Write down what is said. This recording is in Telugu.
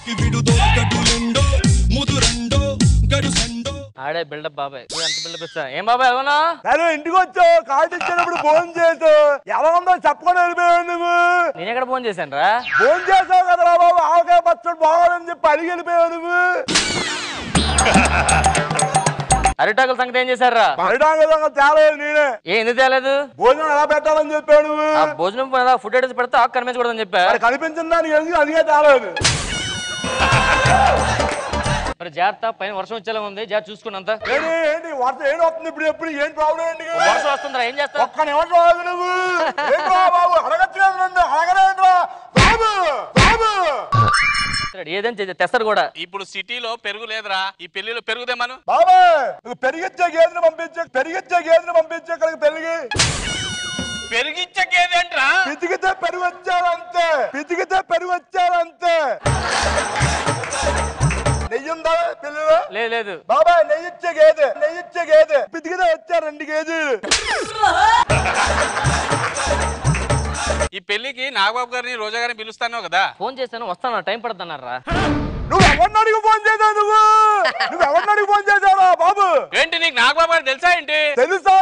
ఆడే బిల్డప్ బాబాయ్ నువ్వు ఎంత బిల్డప్ ఇస్తా ఏం బాబాయ్ అవునా సరే ఇంటికి వచ్చావు కార్డు ఇచ్చేటప్పుడు ఫోన్ చేసు ఎలా ఉందో చెప్పకుండా వెళ్ళిపోయావు నువ్వు నేను ఎక్కడ ఫోన్ చేశాను రా ఫోన్ చేసావు కదరా బాబు ఆవకాయ పచ్చడి బాగోదని చెప్పి అడిగి వెళ్ళిపోయావు నువ్వు అరిటాకుల సంగతి ఏం చేశారా పరిణామ తేలేదు నేనే ఏ ఎందుకు తేలేదు భోజనం ఎలా పెట్టాలని చెప్పావు నువ్వు ఆ భోజనం ఫుడ్ ఐటమ్స్ పెడితే ఆకు కనిపించకూడదని చెప్పా మరి కనిపించిన దానికి ఎందుకు అందుకే తేలేదు మరి జాగ్రత్త పైన వర్షం వచ్చేలా ఉంది జాగ్రత్త చూసుకున్నంత ఏంటి ఏంటి వర్షం ఏంటి వస్తుంది ఇప్పుడు ఎప్పుడు ఏం ప్రాబ్లం ఏంటి వర్షం వస్తుందిరా ఏం చేస్తా ఒక్క నిమిషం ఆగు నువ్వు ఏంట్రా బాబు అడగచ్చు కదా నన్ను అడగలేదురా బాబు బాబు ఏదేం చేసి తెస్తారు కూడా ఇప్పుడు సిటీలో పెరుగు లేదురా ఈ పెళ్లిలో పెరుగుదేమను బాబా నువ్వు పెరిగిచ్చే గేదెని పంపించే పెరిగిచ్చే గేదెని పంపించే ఇక్కడికి పెరిగి పెరిగిచ్చే గేదేంట్రా పితికితే పెరుగు వచ్చారంతే పితికితే పెరుగు వచ్చారంతే నెయ్యి ఉందా పిల్లలు లేదు లేదు బాబా నెయ్యి ఇచ్చే గేదె నెయ్యి ఇచ్చే గేదె పితికితే వచ్చారు రెండు కేజీలు ఈ పెళ్లికి నాగబాబు గారిని రోజా గారిని పిలుస్తాను కదా ఫోన్ చేశాను వస్తాను టైం పడుతున్నారా నువ్వు ఎవరిని అడిగి ఫోన్ చేసావు నువ్వు నువ్వు ఎవరిని అడిగి ఫోన్ చేసావురా బాబు ఏంటి నీకు నాగబాబు గారు తెలుసా ఏంటి తెలుసా